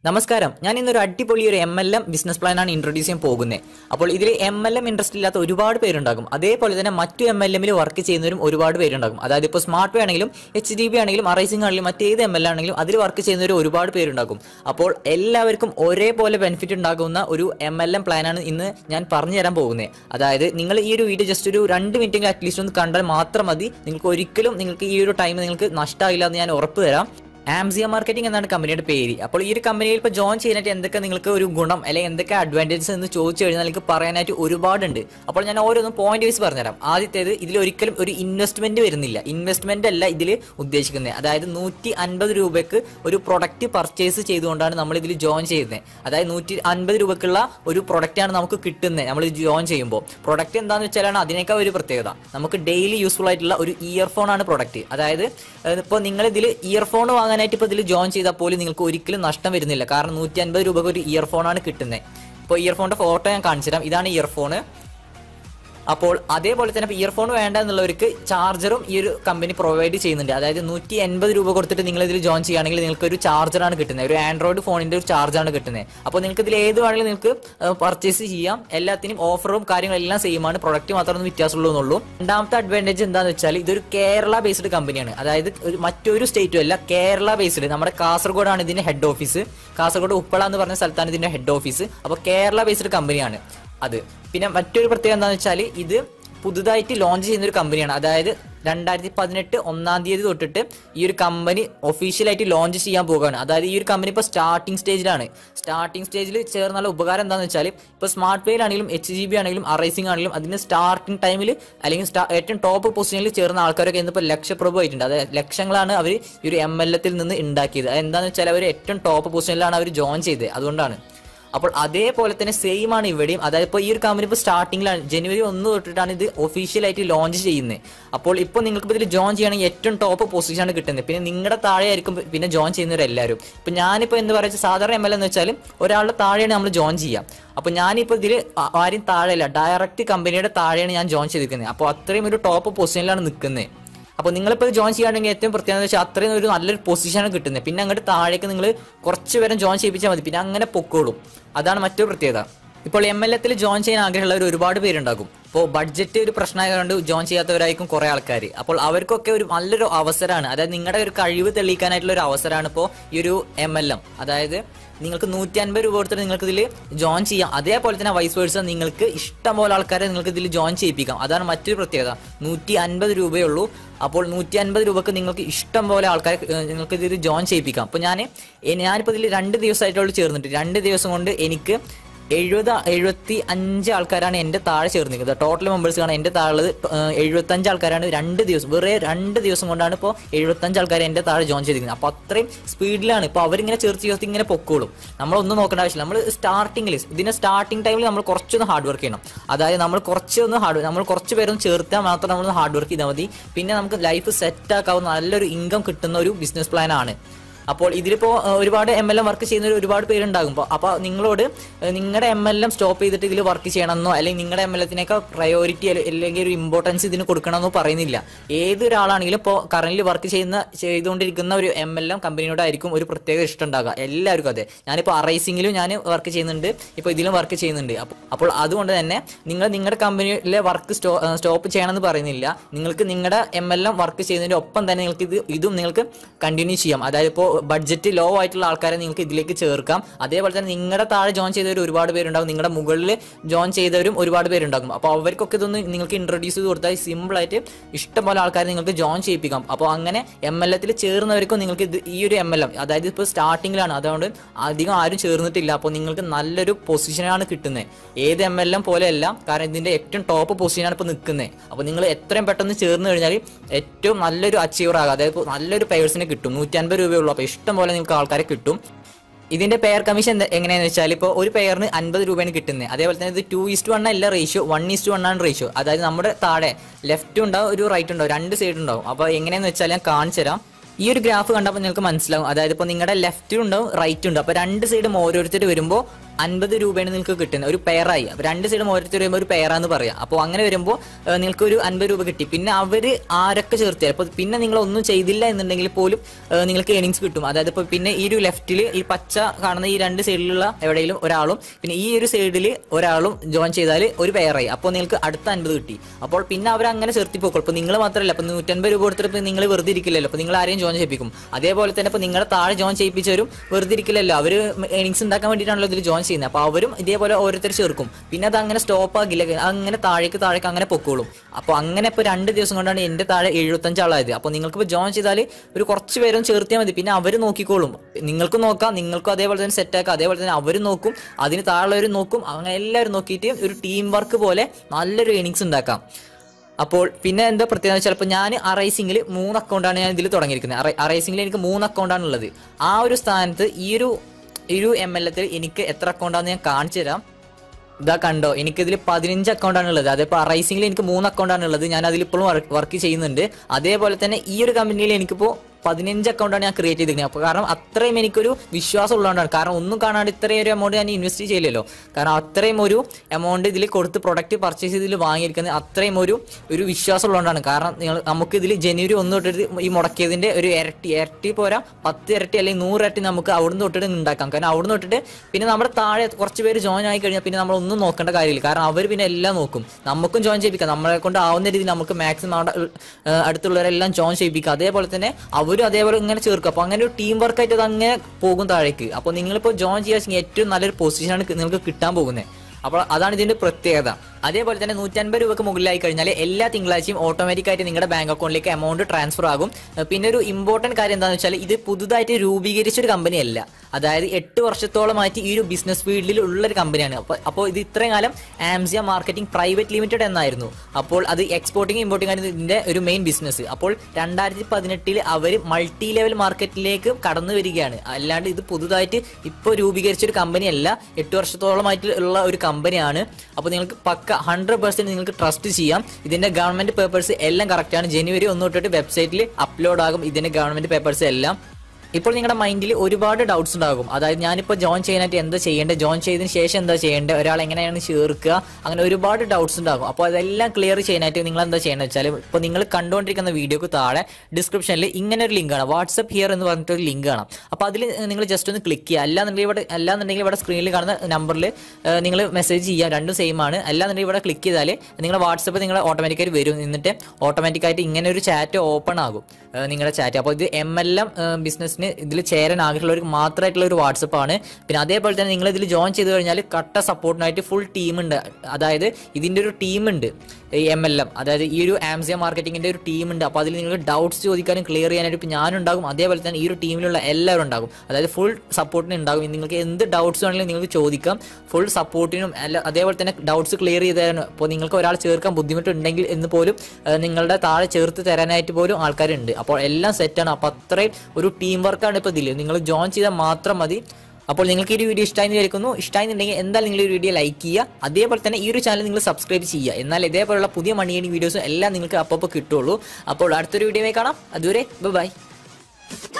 നമസ്കാരം ഞാൻ ഇന്നൊരു അടിപൊളി ഒരു എം എൽ എം ബിസിനസ് പ്ലാനാണ് ഇൻട്രൊഡ്യൂസ് ചെയ്യാൻ പോകുന്നത് അപ്പോൾ ഇതിൽ എം എൽ എം ഇൻട്രസ്റ്റ് ഇല്ലാത്ത ഒരുപാട് പേരുണ്ടാകും അതേപോലെ തന്നെ മറ്റു എം എൽ എമ്മിൽ വർക്ക് ചെയ്യുന്നവരും ഒരുപാട് പേരുണ്ടാകും അതായത് ഇപ്പോൾ സ്മാർട്ട് പേ ആണെങ്കിലും എച്ച് ഡി ബി ആണെങ്കിലും അറൈസിംഗ് ആണെങ്കിലും മറ്റേത് എം എൽ ആണെങ്കിലും അതിൽ വർക്ക് ചെയ്യുന്നവർ ഒരുപാട് പേരുണ്ടാകും അപ്പോൾ എല്ലാവർക്കും ഒരേപോലെ ബെനിഫിറ്റ് ഉണ്ടാകുന്ന ഒരു എം എൽ എം പ്ലാനാണ് ഇന്ന് ഞാൻ പറഞ്ഞു തരാൻ പോകുന്നത് അതായത് നിങ്ങൾ ഈ ഒരു വീഡിയോ ജസ്റ്റ് ഒരു രണ്ട് മിനിറ്റെങ്കിലും അറ്റ്ലീസ്റ്റ് ഒന്ന് കണ്ടാൽ മാത്രം മതി നിങ്ങൾക്ക് ഒരിക്കലും നിങ്ങൾക്ക് ഈ ഒരു ടൈം നിങ്ങൾക്ക് നഷ്ടമായില്ല എന്ന് ഞാൻ ഉറപ്പ് തരാം ആംസിയ മാർക്കറ്റിംഗ് എന്നാണ് കമ്പനിയുടെ പേര് അപ്പോൾ ഈ ഒരു കമ്പനിയിൽ ഇപ്പോൾ ജോയിൻ ചെയ്യാനായിട്ട് എന്തൊക്കെ നിങ്ങൾക്ക് ഒരു ഗുണം അല്ലെങ്കിൽ എന്തൊക്കെ അഡ്വാൻറ്റേജസ് എന്ന് ചോദിച്ചു കഴിഞ്ഞാൽ നിങ്ങൾക്ക് പറയാനായിട്ട് ഒരുപാടുണ്ട് അപ്പോൾ ഞാൻ ഓരോന്നും പോയിന്റ് വൈസ് പറഞ്ഞുതരാം ആദ്യത്തേത് ഇതിൽ ഒരിക്കലും ഒരു ഇൻവെസ്റ്റ്മെന്റ് വരുന്നില്ല ഇൻവെസ്റ്റ്മെന്റ് അല്ല ഇതിൽ ഉദ്ദേശിക്കുന്നത് അതായത് നൂറ്റി അൻപത് രൂപയ്ക്ക് ഒരു പ്രൊഡക്റ്റ് പർച്ചേസ് ചെയ്തുകൊണ്ടാണ് നമ്മൾ ഇതിൽ ജോയിൻ ചെയ്യുന്നത് അതായത് നൂറ്റി അൻപത് രൂപയ്ക്കുള്ള ഒരു പ്രൊഡക്റ്റാണ് നമുക്ക് കിട്ടുന്നത് നമ്മൾ ജോയിൻ ചെയ്യുമ്പോൾ പ്രൊഡക്റ്റ് എന്താണെന്ന് വെച്ചാലാണ് അതിനേക്കാൾ ഒരു പ്രത്യേകത നമുക്ക് ഡെയിലി യൂസ്ഫുൾ ആയിട്ടുള്ള ഒരു ഇയർഫോൺ ആണ് പ്രൊഡക്റ്റ് അതായത് ഇപ്പോൾ നിങ്ങൾ ഇതിൽ ഇയർഫോൺ വാങ്ങാനായിട്ട് ഇപ്പോൾ ഇതിൽ ജോയിൻ ചെയ്താൽ പോലും നിങ്ങൾക്ക് ഒരിക്കലും നഷ്ടം വരുന്നില്ല കാരണം നൂറ്റി അൻപത് രൂപയ്ക്ക് ഒരു ഇയർഫോണാണ് കിട്ടുന്നത് ഇപ്പോൾ ഇയർഫോണിൻ്റെ ഫോട്ടോ ഞാൻ കാണിച്ചു തരാം ഇതാണ് ഇയർഫോണ് അപ്പോൾ അതേപോലെ തന്നെ ഇപ്പോൾ ഇയർഫോൺ വേണ്ട എന്നുള്ളവർക്ക് ചാർജറും ഈ ഒരു കമ്പനി പ്രൊവൈഡ് ചെയ്യുന്നുണ്ട് അതായത് നൂറ്റി എൺപത് രൂപ കൊടുത്തിട്ട് നിങ്ങൾ ഇതിൽ ജോയിൻ ചെയ്യുകയാണെങ്കിൽ നിങ്ങൾക്ക് ഒരു ചാർജറാണ് കിട്ടുന്നത് ഒരു ആൻഡ്രോയിഡ് ഫോണിന്റെ ഒരു ചാർജാണ് കിട്ടുന്നത് അപ്പോൾ നിങ്ങൾക്ക് ഇതിൽ ഏത് വേണമെങ്കിലും നിങ്ങൾക്ക് പർച്ചേസ് ചെയ്യാം എല്ലാത്തിനും ഓഫറും കാര്യങ്ങളെല്ലാം സെയിം ആണ് പ്രൊഡക്റ്റ് മാത്രമൊന്നും വ്യത്യാസമുള്ളൂ എന്നുള്ളൂ രണ്ടാമത്തെ അഡ്വാൻറ്റേജ് എന്താണെന്ന് വെച്ചാൽ ഇതൊരു കേരള ബേസ്ഡ് കമ്പനിയാണ് അതായത് ഒരു മറ്റൊരു സ്റ്റേറ്റും അല്ല കേരള ബേസ്ഡ് നമ്മുടെ കാസർഗോഡാണ് ഇതിന്റെ ഹെഡ് ഓഫീസ് കാസർഗോഡ് ഉപ്പള എന്ന് പറഞ്ഞ സ്ഥലത്താണ് ഇതിന്റെ ഹെഡ് ഓഫീസ് അപ്പോൾ കേരള ബേസ്ഡ് കമ്പനിയാണ് അത് പിന്നെ മറ്റൊരു പ്രത്യേകത എന്താണെന്ന് വെച്ചാൽ ഇത് പുതുതായിട്ട് ലോഞ്ച് ചെയ്യുന്ന ഒരു കമ്പനിയാണ് അതായത് രണ്ടായിരത്തി പതിനെട്ട് ഒന്നാം തീയതി തൊട്ടിട്ട് ഈ ഒരു കമ്പനി ഒഫീഷ്യലായിട്ട് ലോഞ്ച് ചെയ്യാൻ പോകുകയാണ് അതായത് ഈ ഒരു കമ്പനി ഇപ്പോൾ സ്റ്റാർട്ടിംഗ് സ്റ്റേജിലാണ് സ്റ്റാർട്ടിംഗ് സ്റ്റേജിൽ ചേർന്നുള്ള ഉപകാരം എന്താണെന്ന് വെച്ചാൽ ഇപ്പോൾ സ്മാർട്ട് വെയിലാണെങ്കിലും എച്ച് ജി ബി ആണെങ്കിലും അറൈസിംഗ് ആണെങ്കിലും അതിന് സ്റ്റാർട്ടിംഗ് ടൈമിൽ അല്ലെങ്കിൽ സ്റ്റാ- ഏറ്റവും ടോപ്പ് പൊസിഷനിൽ ചേർന്ന ആൾക്കാരൊക്കെ ഇന്നിപ്പോൾ ലക്ഷപ്രഭുവായിട്ടുണ്ട് അതായത് ലക്ഷങ്ങളാണ് അവർ ഈ ഒരു എം എൽ എത്തിൽ നിന്ന് ഉണ്ടാക്കിയത് അത് എന്താണെന്ന് വെച്ചാൽ അവർ ഏറ്റവും ടോപ്പ് പൊസിഷനിലാണ് അവർ ജോയിൻ ചെയ്തത് അതുകൊണ്ടാണ് അപ്പോൾ അതേപോലെ തന്നെ സെയിം ആണ് ഇവിടെയും അതായത് ഇപ്പോൾ ഈ ഒരു കമ്പനി ഇപ്പോൾ സ്റ്റാർട്ടിങ്ങിലാണ് ജനുവരി ഒന്ന് തൊട്ടിട്ടാണ് ഇത് ഒഫീഷ്യലായിട്ട് ലോഞ്ച് ചെയ്യുന്നത് അപ്പോൾ ഇപ്പോൾ നിങ്ങൾക്ക് ഇതിൽ ജോയിൻ ചെയ്യണമെങ്കിൽ ഏറ്റവും ടോപ്പ് പൊസിഷനാണ് കിട്ടുന്നത് പിന്നെ നിങ്ങളുടെ താഴെ ആയിരിക്കും പിന്നെ ജോയിൻ ചെയ്യുന്നവരെല്ലാവരും ഇപ്പോൾ ഞാനിപ്പോൾ എന്ന് പറയുക സാധാരണ എം എൽ എന്ന് വെച്ചാൽ ഒരാളുടെ താഴെയാണ് നമ്മൾ ജോയിൻ ചെയ്യുക അപ്പോൾ ഞാനിപ്പോൾ ഇതിൽ ആരും താഴെയല്ല ഡയറക്റ്റ് കമ്പനിയുടെ താഴെയാണ് ഞാൻ ജോയിൻ ചെയ്തിരിക്കുന്നത് അപ്പോൾ അത്രയും ഒരു ടോപ്പ് പൊസിഷനിലാണ് നിൽക്കുന്നത് അപ്പോൾ നിങ്ങളിപ്പോൾ ജോയിൻ ചെയ്യുകയാണെങ്കിൽ ഏറ്റവും പ്രത്യേകത വെച്ചാൽ അത്രയും ഒരു നല്ലൊരു പൊസിഷനാണ് കിട്ടുന്നത് പിന്നെ അങ്ങോട്ട് താഴേക്ക് നിങ്ങൾ കുറച്ച് പേരെ ജോയിൻ ചെയ്യിപ്പിച്ചാൽ മതി പിന്നെ അങ്ങനെ പൊക്കോളും അതാണ് മറ്റൊരു പ്രത്യേകത ഇപ്പോൾ എം എൽ എത്തിൽ ജോയിൻ ചെയ്യാൻ ആഗ്രഹമുള്ളവർ ഒരുപാട് പേരുണ്ടാകും ഇപ്പോൾ ബഡ്ജറ്റ് ഒരു പ്രശ്നമായതുകൊണ്ട് ജോയിൻ ചെയ്യാത്തവരായിരിക്കും കുറേ ആൾക്കാർ അപ്പോൾ അവർക്കൊക്കെ ഒരു നല്ലൊരു അവസരമാണ് അതായത് നിങ്ങളുടെ ഒരു കഴിവ് തെളിയിക്കാനായിട്ടുള്ള ഒരു അവസരമാണ് ഇപ്പോൾ ഈ ഒരു എം എൽ എം അതായത് നിങ്ങൾക്ക് നൂറ്റി അൻപത് രൂപ കൊടുത്തിട്ട് നിങ്ങൾക്ക് ഇതിൽ ജോയിൻ ചെയ്യാം അതേപോലെ തന്നെ വൈസ് വേഴ്സ നിങ്ങൾക്ക് ഇഷ്ടം പോലെ ആൾക്കാരെ നിങ്ങൾക്ക് ഇതിൽ ജോയിൻ ചെയ്യിപ്പിക്കാം അതാണ് മറ്റൊരു പ്രത്യേകത നൂറ്റി അൻപത് രൂപയേ ഉള്ളൂ അപ്പോൾ നൂറ്റി അൻപത് രൂപക്ക് നിങ്ങൾക്ക് ഇഷ്ടം പോലെ ആൾക്കാരെ ഏഹ്, നിങ്ങൾക്ക് ഇതിൽ ജോയിൻ ചെയ്യിപ്പിക്കാം അപ്പോൾ ഞാൻ ഞാനിപ്പോൾ ഇതിൽ രണ്ട് ദിവസമായിട്ടുള്ള ചേർന്നിട്ട് രണ്ട് ദിവസം കൊണ്ട് എനിക്ക് എഴുപത് എഴുപത്തി അഞ്ച് ആൾക്കാരാണ് എൻ്റെ താഴെ ചേർന്നിരിക്കുന്നത് ടോട്ടൽ മെമ്പേഴ്സ് കാണാൻ എൻ്റെ താഴെ എഴുപത്തഞ്ച് ആൾക്കാരാണ് രണ്ട് ദിവസം വെറുതെ രണ്ട് ദിവസം കൊണ്ടാണ് ഇപ്പോൾ എഴുപത്തഞ്ച് ആൾക്കാർ എൻ്റെ താഴെ ജോയിൻ ചെയ്തിരിക്കുന്നത് അപ്പോൾ അത്രയും സ്പീഡിലാണ് ഇപ്പോൾ അവരിങ്ങനെ ചേർത്ത് ചേർത്ത് ഇങ്ങനെ പൊക്കോളും നമ്മളൊന്നും നോക്കേണ്ട ആവശ്യമില്ല നമ്മൾ സ്റ്റാർട്ടിങ്ങിൽ ഇതിൻ്റെ സ്റ്റാർട്ടിംഗ് ടൈമിൽ നമ്മൾ കുറച്ചൊന്ന് ഹാർഡ് വർക്ക് ചെയ്യണം അതായത് നമ്മൾ കുറച്ചൊന്ന് ഹാർഡ് നമ്മൾ കുറച്ച് പേരൊന്ന് ചേർത്താൽ മാത്രം നമ്മൾ ഹാർഡ് വർക്ക് ചെയ്താൽ മതി പിന്നെ നമുക്ക് ലൈഫ് സെറ്റ് ആക്കാവുന്ന നല്ലൊരു ഇൻകം കിട്ടുന്ന ഒരു ബിസിനസ് പ്ലാൻ ആണ് അപ്പോൾ ഇതിലിപ്പോൾ ഒരുപാട് എം എൽ എം വർക്ക് ചെയ്യുന്നവർ ഒരുപാട് പേരുണ്ടാകും അപ്പോൾ അപ്പോൾ നിങ്ങളോട് നിങ്ങളുടെ എം എൽ എം സ്റ്റോപ്പ് ചെയ്തിട്ട് ഇതിൽ വർക്ക് ചെയ്യണമെന്നോ അല്ലെങ്കിൽ നിങ്ങളുടെ എം എൽ എത്തിനേക്കാൾ പ്രയോറിറ്റി അല്ലെങ്കിൽ ഒരു ഇമ്പോർട്ടൻസ് ഇതിന് കൊടുക്കണമെന്നോ പറയുന്നില്ല ഏതൊരാളാണെങ്കിലും ഇപ്പോൾ കറന്റ് വർക്ക് ചെയ്യുന്ന ചെയ്തുകൊണ്ടിരിക്കുന്ന ഒരു എം എൽ എം കമ്പനിയോടായിരിക്കും ഒരു പ്രത്യേക ഇഷ്ടം ഉണ്ടാകുക എല്ലാവർക്കും അതെ ഞാനിപ്പോൾ അറൈസിങ്ങിലും ഞാൻ വർക്ക് ചെയ്യുന്നുണ്ട് ഇപ്പോൾ ഇതിലും വർക്ക് ചെയ്യുന്നുണ്ട് അപ്പോൾ അപ്പോൾ അതുകൊണ്ട് തന്നെ നിങ്ങൾ നിങ്ങളുടെ കമ്പനിയിലെ വർക്ക് സ്റ്റോ സ്റ്റോപ്പ് ചെയ്യണമെന്ന് പറയുന്നില്ല നിങ്ങൾക്ക് നിങ്ങളുടെ എം എൽ എം വർക്ക് ചെയ്യുന്നതിൻ്റെ ഒപ്പം തന്നെ നിങ്ങൾക്ക് ഇത് ഇതും നിങ്ങൾക്ക് കണ്ടിന്യൂ ചെയ്യാം അതായത് ഇപ്പോൾ ബഡ്ജറ്റ് ലോ ആയിട്ടുള്ള ആൾക്കാരെ നിങ്ങൾക്ക് ഇതിലേക്ക് ചേർക്കാം അതേപോലെ തന്നെ നിങ്ങളുടെ താഴെ ജോയിൻ ചെയ്തവർ ഒരുപാട് പേരുണ്ടാകും നിങ്ങളുടെ മുകളിൽ ജോയിൻ ചെയ്തവരും ഒരുപാട് പേരുണ്ടാകും അപ്പോൾ അവർക്കൊക്കെ ഇതൊന്ന് നിങ്ങൾക്ക് ഇൻട്രൊഡ്യൂസ് ചെയ്ത് കൊടുത്താൽ സിമ്പിളായിട്ട് ഇഷ്ടംപോലെ ആൾക്കാരെ നിങ്ങൾക്ക് ജോയിൻ ചെയ്യിപ്പിക്കാം അപ്പോൾ അങ്ങനെ എം എൽ എത്തിൽ ചേർന്നവർക്കും നിങ്ങൾക്ക് ഇത് ഈ ഒരു എം എൽ എം അതായത് ഇപ്പോൾ സ്റ്റാർട്ടിങ്ങിലാണ് അതുകൊണ്ട് അധികം ആരും ചേർന്നിട്ടില്ല അപ്പോൾ നിങ്ങൾക്ക് നല്ലൊരു പൊസിഷനാണ് കിട്ടുന്നത് ഏത് എം എൽ എം പോലെയല്ല കാരണം ഇതിൻ്റെ ഏറ്റവും ടോപ്പ് പൊസിഷനാണ് ഇപ്പോൾ നിൽക്കുന്നത് അപ്പോൾ നിങ്ങൾ എത്രയും പെട്ടെന്ന് ചേർന്ന് കഴിഞ്ഞാൽ ഏറ്റവും നല്ലൊരു അച്ചീവർ ആകും അതായത് ഇപ്പോൾ നല്ലൊരു പേഴ്സിനെ കിട്ടും നൂറ്റി അൻപത് രൂപയുള്ളൂ അപ്പോൾ ഇഷ്ടം പോലെ നിങ്ങൾക്ക് ആൾക്കാരെ കിട്ടും ഇതിന്റെ പെയർ കമ്മീഷൻ എന്താ- എങ്ങനെയാന്ന് വെച്ചാൽ ഇപ്പോൾ ഒരു പെയറിന് അൻപത് രൂപയാണ് കിട്ടുന്നത് അതേപോലെ തന്നെ ഇത് ടു ഈസ്റ്റ് വൺ അല്ല റേഷ്യോ വൺ ഈസ്റ്റ് വൺ ആണ് റേഷ്യോ അതായത് നമ്മുടെ താഴെ ലെഫ്റ്റ് ഉണ്ടാവും ഒരു റൈറ്റ് ഉണ്ടാവും രണ്ട് സൈഡ് ഉണ്ടാവും അപ്പോൾ എങ്ങനെയാന്ന് വെച്ചാൽ ഞാൻ കാണിച്ചു തരാം ഈ ഒരു ഗ്രാഫ് കണ്ടപ്പോൾ നിങ്ങൾക്ക് മനസ്സിലാവും അതായത് ഇപ്പോൾ നിങ്ങളുടെ ലെഫ്റ്റ് ഉണ്ടാവും റൈറ്റ് ഉണ്ടാവും അപ്പോൾ രണ്ട് സൈഡും ഓരോരുത്തർ വരുമ്പോൾ അൻപത് രൂപയാണ് നിങ്ങൾക്ക് കിട്ടുന്നത് ഒരു പെയറായി അപ്പോൾ രണ്ട് സൈഡും ഓരോരുത്തർ വരുമ്പോൾ ഒരു പെയറാന്ന് പറയാം അപ്പോൾ അങ്ങനെ വരുമ്പോൾ ഏഹ്, നിങ്ങൾക്ക് ഒരു അൻപത് രൂപ കിട്ടി പിന്നെ അവർ ആരൊക്കെ ചേർത്തിയാൽ അപ്പോൾ പിന്നെ നിങ്ങൾ ഒന്നും ചെയ്തില്ല എന്നുണ്ടെങ്കിൽ പോലും ഏഹ്, നിങ്ങൾക്ക് ഏണിങ്സ് കിട്ടും അതായത് ഇപ്പോൾ പിന്നെ ഈ ഒരു ലെഫ്റ്റിൽ ഈ പച്ച കാണുന്ന ഈ രണ്ട് സൈഡിലുള്ള എവിടെയെങ്കിലും ഒരാളും പിന്നെ ഈ ഒരു സൈഡിൽ ഒരാളും ജോയിൻ ചെയ്താൽ ഒരു പെയറായി അപ്പോൾ നിങ്ങൾക്ക് അടുത്ത അൻപത് കിട്ടി അപ്പോൾ പിന്നെ അവർ അങ്ങനെ ചേർത്തി പോക്കും അപ്പോൾ നിങ്ങൾ മാത്രമല്ല അപ്പോൾ നൂറ്റൻപത് രൂപ കൊടുത്തിട്ട് നിങ്ങൾ വെറുതെ ഇരിക്കില്ലല്ലോ അപ്പോൾ നിങ്ങൾ ആരെയും ജോയിൻ ചെയ്യിപ്പിക്കും അതേപോലെ തന്നെ ഇപ്പോൾ നിങ്ങളുടെ താഴെ ജോയിൻ ചെയ്യിപ്പിച്ചവരും വെറുതെ ഇരിക്കില്ലല്ലോ അവർ ഏണിങ്സ് ഉണ്ടാക്കാൻ വേണ്ടിയിട്ടാണല്ലോ ഇതിൽ ജോയിൻ ചെയ്യുന്നത് അപ്പോൾ അവരും ഇതേപോലെ ഓരോരുത്തർ ചേർക്കും പിന്നെ അത് അങ്ങനെ സ്റ്റോപ്പ് ആകില്ല അങ്ങനെ താഴേക്ക് താഴേക്ക് അങ്ങനെ പൊക്കോളും അപ്പോൾ അങ്ങനെ ഇപ്പോൾ രണ്ട് ദിവസം കൊണ്ടാണ് എൻ്റെ താഴെ എഴുപത്തഞ്ച് ആളായത് അപ്പോൾ നിങ്ങൾക്ക് ഇപ്പോൾ ജോയിൻ ചെയ്താൽ ഒരു കുറച്ച് പേരും ചേർത്തിയാൽ മതി പിന്നെ അവർ നോക്കിക്കോളും നിങ്ങൾക്ക് നോക്കാം നിങ്ങൾക്കും അതേപോലെ തന്നെ സെറ്റ് ആക്കാം അതേപോലെ തന്നെ അവരും നോക്കും അതിന് താഴെയുള്ളവരും നോക്കും അങ്ങനെ എല്ലാവരും നോക്കിയിട്ട് ഒരു ടീം വർക്ക് പോലെ നല്ലൊരു ഏണിങ്സ് ഉണ്ടാക്കാം അപ്പോൾ പിന്നെ എന്താ പ്രത്യേകത വെച്ചാൽ ഇപ്പോൾ ഞാൻ അറൈസിംഗിൽ മൂന്ന് അക്കൗണ്ടാണ് ഞാൻ ഇതിൽ തുടങ്ങിയിരിക്കുന്നത് അറൈസിംഗിൽ എനിക്ക് മൂന്ന് അക്കൗണ്ടാണ് ഉള്ളത് ആ ഒരു സ്ഥാനത്ത് ഈ ഒരു ഈ ഒരു എം എൽ എത്തിൽ എനിക്ക് എത്ര അക്കൗണ്ടാണെന്ന് ഞാൻ കാണിച്ചു തരാം ഇതാ കണ്ടോ എനിക്കിതിൽ പതിനഞ്ച് അക്കൗണ്ടാണ് ഉള്ളത് അതിപ്പോൾ റൈസിംഗിൽ എനിക്ക് മൂന്ന് അക്കൗണ്ടാണ് ഉള്ളത് ഞാൻ അതിലിപ്പോഴും വർക്ക് ചെയ്യുന്നുണ്ട് അതേപോലെ തന്നെ ഈ ഒരു കമ്പനിയിൽ എനിക്കിപ്പോൾ പതിനഞ്ച് അക്കൗണ്ടാണ് ഞാൻ ക്രിയേറ്റ് ചെയ്തിരിക്കുന്നത് അപ്പോൾ കാരണം അത്രയും എനിക്കൊരു വിശ്വാസം ഉള്ളതുകൊണ്ടാണ് കാരണം ഒന്നും കാണാണ്ട് ഇത്രയും ഒരു എമൗണ്ട് ഞാൻ ഇൻവെസ്റ്റ് ചെയ്യില്ലല്ലോ കാരണം അത്രയും ഒരു എമൗണ്ട് ഇതിൽ കൊടുത്ത് പ്രൊഡക്റ്റ് പർച്ചേസ് ചെയ്തിൽ വാങ്ങിയിരിക്കുന്നത് അത്രയും ഒരു ഒരു വിശ്വാസം ഉള്ളതുകൊണ്ടാണ് കാരണം നിങ്ങൾ നമുക്ക് ഇതിൽ ജനുവരി ഒന്ന് തൊട്ടിട്ട് ഈ മുടക്കിയതിൻ്റെ ഒരു ഇരട്ടി ഇരട്ടി പോരാ പത്ത് ഇരട്ടി അല്ലെങ്കിൽ നൂറ് ഇരട്ടി നമുക്ക് അവിടുന്ന് തൊട്ടിട്ട് ഉണ്ടാക്കാം കാരണം അവിടുന്ന് തൊട്ടിട്ട് പിന്നെ നമ്മുടെ താഴെ കുറച്ച് പേര് ജോയിൻ ആയി കഴിഞ്ഞാൽ പിന്നെ നമ്മളൊന്നും നോക്കേണ്ട കാര്യമില്ല കാരണം അവർ പിന്നെ എല്ലാം നോക്കും നമുക്കും ജോയിൻ ചെയ്യിപ്പിക്കാം നമ്മളെ കൊണ്ട് ആവുന്ന രീതിയിൽ നമുക്ക് മാക്സിമം അവിടെ ഏഹ്, അടുത്തുള്ളവരെല്ലാം ജോയിൻ ചെയ്യിപ്പിക്കുക അതേപോലെ തന്നെ അവരും അതേപോലെ ഇങ്ങനെ ചേർക്കും അപ്പോൾ അങ്ങനെ ഒരു ടീം വർക്കായിട്ട് അത് അങ്ങനെ പോകും താഴേക്ക് അപ്പോൾ നിങ്ങളിപ്പോൾ ജോയിൻ ചെയ്യാൻ ഏറ്റവും നല്ലൊരു പൊസിഷനാണ് നിങ്ങൾക്ക് കിട്ടാൻ പോകുന്നത് അപ്പോൾ അതാണ് ഇതിന്റെ പ്രത്യേകത അതേപോലെ തന്നെ നൂറ്റൻപത് രൂപക്ക് മുകളിലായി കഴിഞ്ഞാൽ എല്ലാ തിങ്കളാഴ്ചയും ഓട്ടോമാറ്റിക് ആയിട്ട് നിങ്ങളുടെ ബാങ്ക് അക്കൗണ്ടിലേക്ക് എമൗണ്ട് ട്രാൻസ്ഫർ ആകും ഏഹ് പിന്നെ ഒരു ഇമ്പോർട്ടന്റ് കാര്യം എന്താണെന്ന് വെച്ചാൽ ഇത് പുതുതായിട്ട് രൂപീകരിച്ച ഒരു കമ്പനിയല്ല അതായത് എട്ട് വർഷത്തോളമായിട്ട് ഈ ഒരു ബിസിനസ് ഫീൽഡിൽ ഉള്ള ഒരു കമ്പനിയാണ് അപ്പോൾ അപ്പോൾ ഇത് ഇത്രയും കാലം ആംസിയ മാർക്കറ്റിംഗ് പ്രൈവറ്റ് ലിമിറ്റഡ് എന്നായിരുന്നു അപ്പോൾ അത് എക്സ്പോർട്ടിംഗ് ഇമ്പോർട്ടിംഗ് ആണ് ഇതിന്റെ ഒരു മെയിൻ ബിസിനസ് അപ്പോൾ രണ്ടായിരത്തി പതിനെട്ടിൽ അവർ മൾട്ടി ലെവൽ മാർക്കറ്റിലേക്ക് കടന്നു വരികയാണ് അല്ലാണ്ട് ഇത് പുതുതായിട്ട് ഇപ്പോൾ രൂപീകരിച്ച ഒരു കമ്പനിയല്ല എട്ട് വർഷത്തോളമായിട്ട് ഉള്ള ഒരു കമ്പനിയാണ് അപ്പോൾ നിങ്ങൾക്ക് പക്ക ഹൺഡ്രഡ് പെർസെന്റ് നിങ്ങൾക്ക് ട്രസ്റ്റ് ചെയ്യാം ഇതിന്റെ ഗവൺമെന്റ് പേപ്പേഴ്സ് എല്ലാം കറക്റ്റാണ് ജനുവരി ഒന്ന് തൊട്ടിട്ട് വെബ്സൈറ്റിൽ അപ്ലോഡ് ആകും ഇതിന്റെ ഗവൺമെന്റ് പേപ്പേഴ്സ് എല്ലാം ഇപ്പോൾ നിങ്ങളുടെ മൈൻഡിൽ ഒരുപാട് ഡൗട്ട്സ് ഉണ്ടാകും അതായത് ഞാനിപ്പോൾ ജോയിൻ ചെയ്യാനായിട്ട് എന്താ ചെയ്യേണ്ടത് ജോയിൻ ചെയ്തതിന് ശേഷം എന്താ ചെയ്യേണ്ടത് ഒരാൾ എങ്ങനെയാണ് ചേർക്കുക അങ്ങനെ ഒരുപാട് ഡൗട്ട്സ് ഉണ്ടാകും അപ്പോൾ അതെല്ലാം ക്ലിയർ ചെയ്യാനായിട്ട് നിങ്ങൾ എന്താ ചെയ്യേണ്ടത് വെച്ചാൽ ഇപ്പോൾ നിങ്ങൾ കണ്ടുകൊണ്ടിരിക്കുന്ന വീഡിയോക്ക് താഴെ ഡിസ്ക്രിപ്ഷനിൽ ഇങ്ങനെ ഒരു ലിങ്ക് ആണ് വാട്സപ്പ് ഹിയർ എന്ന് പറഞ്ഞിട്ട് ഒരു ലിങ്ക് കാണാം അപ്പോൾ അതിൽ നിങ്ങൾ ജസ്റ്റ് ഒന്ന് ക്ലിക്ക് ചെയ്യുക അല്ലാന്നുണ്ടെങ്കിൽ ഇവിടെ അല്ലാന്നുണ്ടെങ്കിൽ ഇവിടെ സ്ക്രീനിൽ കാണുന്ന നമ്പറിൽ നിങ്ങൾ മെസ്സേജ് ചെയ്യുക രണ്ടും സെയിം ആണ് അല്ലാന്നുണ്ടെങ്കിൽ ഇവിടെ ക്ലിക്ക് ചെയ്താൽ നിങ്ങളുടെ വാട്സപ്പ് നിങ്ങൾ ഓട്ടോമാറ്റിക്കായിട്ട് വരും എന്നിട്ട് ഓട്ടോമാറ്റിക്കായിട്ട് ഇങ്ങനെ ഒരു ചാറ്റ് ഓപ്പൺ ആകും ഏഹ് നിങ്ങളുടെ ചാറ്റ് അപ്പോൾ ഇത് എം എൽ എം ബിസിനസ്സിന് ഇതിൽ ചേരാൻ ആഗ്രഹമുള്ളവർക്ക് മാത്രമായിട്ടുള്ള ഒരു വാട്സപ്പ് ആണ് പിന്നെ അതേപോലെ തന്നെ നിങ്ങൾ ഇതിൽ ജോയിൻ ചെയ്ത് കഴിഞ്ഞാൽ കട്ട സപ്പോർട്ടിനായിട്ട് ഫുൾ ടീമുണ്ട് അതായത് ഇതിൻ്റെ ഒരു ടീമുണ്ട് ഈ എം എൽ എം അതായത് ഈ ഒരു ആംസിയ മാർക്കറ്റിങ്ങിൻ്റെ ഒരു ടീമുണ്ട് അപ്പോൾ അതിൽ നിങ്ങൾക്ക് ഡൗട്ട്സ് ചോദിക്കാനും ക്ലിയർ ചെയ്യാനായിട്ട് ഇപ്പോൾ ഞാനുണ്ടാകും അതേപോലെ തന്നെ ഈ ഒരു ടീമിലുള്ള എല്ലാവരും ഉണ്ടാകും അതായത് ഫുൾ സപ്പോർട്ടിന് ഉണ്ടാകും നിങ്ങൾക്ക് എന്ത് ഡൗട്ട്സ് വേണമെങ്കിലും നിങ്ങൾക്ക് ചോദിക്കാം ഫുൾ സപ്പോർട്ടിനും അല്ല അതേപോലെ തന്നെ ഡൗട്ട്സ് ക്ലിയർ ചെയ്ത് തരാനും ഇപ്പോൾ നിങ്ങൾക്ക് ഒരാൾ ചേർക്കാൻ ബുദ്ധിമുട്ടുണ്ടെങ്കിൽ എന്ന് പോലും ഏഹ് നിങ്ങളുടെ താഴെ ചേർത്ത് തരാനായിട്ട് പോലും ആൾക്കാരുണ്ട് അപ്പോൾ എല്ലാം സെറ്റാണ് അപ്പോൾ അത്രയും ഒരു ടീം വർക്കാണ് ഇപ്പോൾ ഇതിൽ നിങ്ങൾ ജോയിൻ ചെയ്താൽ മാത്രം മതി അപ്പോൾ നിങ്ങൾക്ക് ഈ ഒരു വീഡിയോ ഇഷ്ടമായി വിചാരിക്കുന്നു ഇഷ്ടമായിരുന്നുണ്ടെങ്കിൽ എന്തായാലും നിങ്ങൾ ഈ വീഡിയോ ലൈക്ക് ചെയ്യുക അതേപോലെ തന്നെ ഈ ഒരു ചാനൽ നിങ്ങൾ സബ്സ്ക്രൈബ് ചെയ്യുക എന്നാൽ ഇതേപോലുള്ള പുതിയ മണി ഏണിംഗ് വീഡിയോസും എല്ലാം നിങ്ങൾക്ക് അപ്പോൾ കിട്ടുള്ളൂ അപ്പോൾ അടുത്തൊരു വീഡിയോയിൽ കാണാം അതുവരെ ബൈ